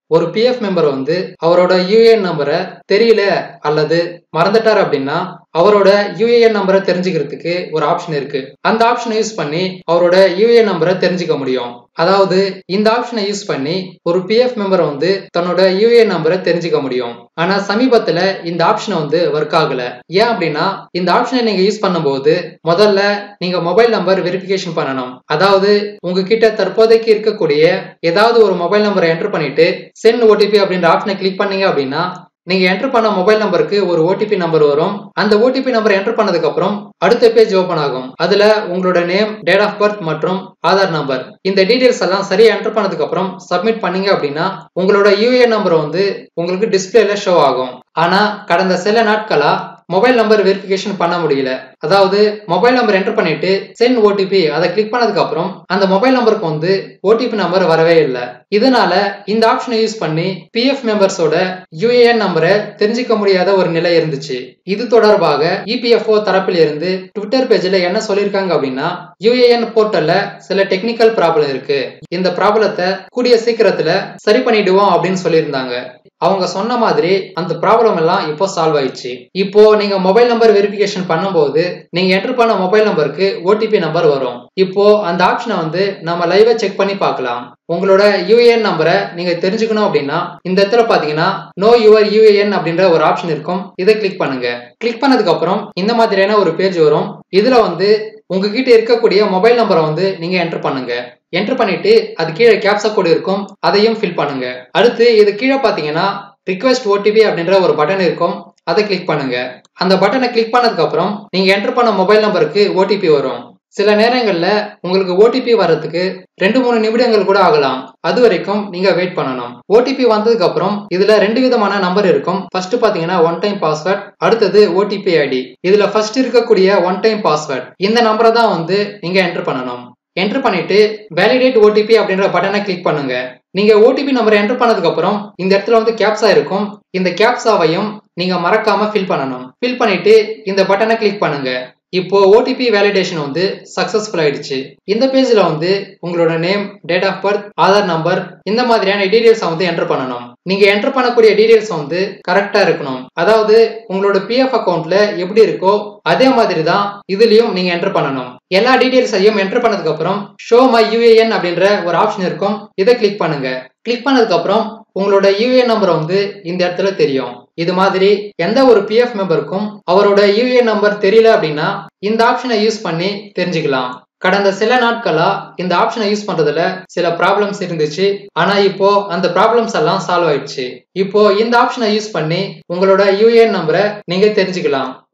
ஒரு PF member வந்து அவரோட யூஏஎன் நம்பரை தெரியல அல்லது மறந்துட்டார் அப்படின்னா அவரோட யூஏஎன் நம்பரை தெரிஞ்சுக்கிறதுக்கு ஒரு ஆப்ஷன் இருக்கு அந்த ஆப்ஷனை யூஸ் பண்ணி அவரோட யூஏஎன் நம்பரை தெரிஞ்சுக்க முடியும் அதாவது இந்த ஆப்ஷனை யூஸ் பண்ணி ஒரு பிஎஃப் மெம்பர் வந்து தன்னோட யூஏஎன் நம்பரை தெரிஞ்சுக்க முடியும் ஆனா சமீபத்துல இந்த ஆப்ஷன் வந்து ஒர்க் ஆகல ஏன் அப்படின்னா இந்த ஆப்ஷனை நீங்க யூஸ் பண்ணும்போது முதல்ல நீங்க மொபைல் நம்பர் வெரிஃபிகேஷன் பண்ணணும் அதாவது உங்ககிட்ட தற்போதைக்கு இருக்கக்கூடிய ஏதாவது ஒரு மொபைல் நம்பரை என்டர் பண்ணிட்டு சென்ட் ஓடிபி அப்படின்ற ஆப்ஷனை கிளிக் பண்ணீங்க அப்படின்னா நீங்க என்டர் பண்ண மொபைல் நம்பருக்கு ஒரு ஓடிபி நம்பர் வரும் அந்த ஓடிபி நம்பர் என்டர் பண்ணதுக்கு அப்புறம் அடுத்த பேஜ் ஓபன் ஆகும் அதுல உங்களோட நேம் டேட் ஆஃப் பர்த் மற்றும் ஆதார் நம்பர் இந்த டீடைல்ஸ் எல்லாம் சரியா என்டர் பண்ணதுக்கு அப்புறம் சப்மிட் பண்ணீங்க அப்படின்னா உங்களோட யூஏஎன் நம்பர் வந்து உங்களுக்கு டிஸ்பிளேல ஷோ ஆகும் ஆனா கடந்த சில நாட்களா மொபைல் நம்பர் வெரிஃபிகேஷன் பண்ண முடியல அதாவது மொபைல் நம்பர் என்டர் பண்ணிட்டு சென்ட் ஓடிபி அதை கிளிக் பண்ணதுக்கு அப்புறம் அந்த மொபைல் நம்பருக்கு வந்து ஓடிபி நம்பர் வரவே இல்லை இதனால இந்த ஆப்ஷனை யூஸ் பண்ணி பிஎஃப் மெம்பர்ஸோட யூஏஎன் நம்பரை தெரிஞ்சுக்க முடியாத ஒரு நிலை இருந்துச்சு இது தொடர்பாக இபிஎஃப்ஓ தரப்பில் இருந்து ட்விட்டர் பேஜ்ல என்ன சொல்லியிருக்காங்க அப்படின்னா யூஏஎன் போர்ட்டல்ல சில டெக்னிக்கல் ப்ராப்ளம் இருக்கு இந்த ப்ராப்ளத்தை கூடிய சீக்கிரத்துல சரி பண்ணிடுவோம் அப்படின்னு சொல்லியிருந்தாங்க அவங்க சொன்ன மாதிரி அந்த ப்ராப்ளம் எல்லாம் இப்போ சால்வ் ஆயிடுச்சு இப்போ நீங்க மொபைல் நம்பர் வெரிஃபிகேஷன் பண்ணும்போது நீங்க என்டர் பண்ண மொபைல் நம்பருக்கு ஓடிபி நம்பர் வரும் இப்போ அந்த ஆப்ஷனை வந்து நம்ம லைவா செக் பண்ணி பார்க்கலாம் உங்களோட யூஏஎன் நம்பரை நீங்க தெரிஞ்சுக்கணும் அப்படின்னா இந்த இடத்துல பாத்தீங்கன்னா நோ யுவர் யூஏஎன் அப்படின்ற ஒரு ஆப்ஷன் இருக்கும் இதை கிளிக் பண்ணுங்க கிளிக் பண்ணதுக்கு அப்புறம் இந்த மாதிரியான ஒரு பேஜ் வரும் இதுல வந்து உங்ககிட்ட இருக்கக்கூடிய மொபைல் நம்பரை வந்து நீங்க என்டர் பண்ணுங்க என்டர் பண்ணிட்டு அது கீழே கேப்சா கோடு இருக்கும் அதையும் ஃபில் பண்ணுங்க அடுத்து இது கீழே பாத்தீங்கன்னா ரிக்வெஸ்ட் ஓடிபி அப்படின்ற ஒரு பட்டன் இருக்கும் அதை கிளிக் பண்ணுங்க அந்த பட்டனை கிளிக் பண்ணதுக்கு அப்புறம் நீங்க என்டர் பண்ண மொபைல் நம்பருக்கு ஓடிபி வரும் சில நேரங்கள்ல உங்களுக்கு ஓடிபி வர்றதுக்கு ரெண்டு மூணு நிமிடங்கள் கூட ஆகலாம் அது வரைக்கும் நீங்க வெயிட் பண்ணணும் ஓடிபி வந்ததுக்கு அப்புறம் இதுல ரெண்டு விதமான நம்பர் இருக்கும் ஃபர்ஸ்ட் பாத்தீங்கன்னா ஒன் டைம் பாஸ்வேர்ட் அடுத்தது ஓடிபி ஐடி இதுல ஃபர்ஸ்ட் இருக்கக்கூடிய ஒன் டைம் பாஸ்வேர்ட் இந்த நம்பரை தான் வந்து நீங்க என்டர் பண்ணணும் என்டர் பண்ணிட்டு வேலிடேட் ஓடிபி அப்படின்ற பட்டனை கிளிக் பண்ணுங்க நீங்க ஓடிபி நம்பர் என்டர் பண்ணதுக்கு அப்புறம் இந்த இடத்துல வந்து கேப்சா இருக்கும் இந்த கேப்சாவையும் நீங்க மறக்காம ஃபில் பண்ணணும் ஃபில் பண்ணிட்டு இந்த பட்டனை கிளிக் பண்ணுங்க இப்போ ஓடிபி வேலிடேஷன் வந்து சக்சஸ்ஃபுல் ஆயிடுச்சு இந்த பேஜ்ல வந்து உங்களோட name date of birth Aadhaar number இந்த மாதிரியான டீடைல்ஸ் வந்து என்டர் பண்ணணும் நீங்க என்டர் பண்ணக்கூடிய டீடைல்ஸ் வந்து கரெக்டா இருக்கணும் அதாவது உங்களோட பிஎஃப் அக்கௌண்ட்ல எப்படி இருக்கோ அதே மாதிரி தான் இதுலயும் நீங்க என்டர் பண்ணணும் எல்லா டீடைல்ஸையும் என்டர் பண்ணதுக்கு அப்புறம் ஷோ மை யூஏஎன் அப்படின்ற ஒரு ஆப்ஷன் இருக்கும் இதை கிளிக் பண்ணுங்க கிளிக் பண்ணதுக்கு அப்புறம் உங்களோட யூஏஎன் நம்பர் வந்து இந்த இடத்துல தெரியும் இது மாதிரி எந்த ஒரு பிஎஃப் மெம்பருக்கும் அவரோட யூஏஎன் நம்பர் தெரியல அப்படின்னா இந்த ஆப்ஷனை யூஸ் பண்ணி தெரிஞ்சுக்கலாம் கடந்த சில நாட்களா இந்த ஆப்ஷனை யூஸ் பண்றதுல சில ப்ராப்ளம்ஸ் இருந்துச்சு ஆனா இப்போ அந்த ப்ராப்ளம்ஸ் எல்லாம் சால்வ் ஆயிடுச்சு இப்போ இந்த ஆப்ஷனை யூஸ் பண்ணி உங்களோட யூஏஎன் நம்பரை நீங்க தெரிஞ்சுக்கலாம்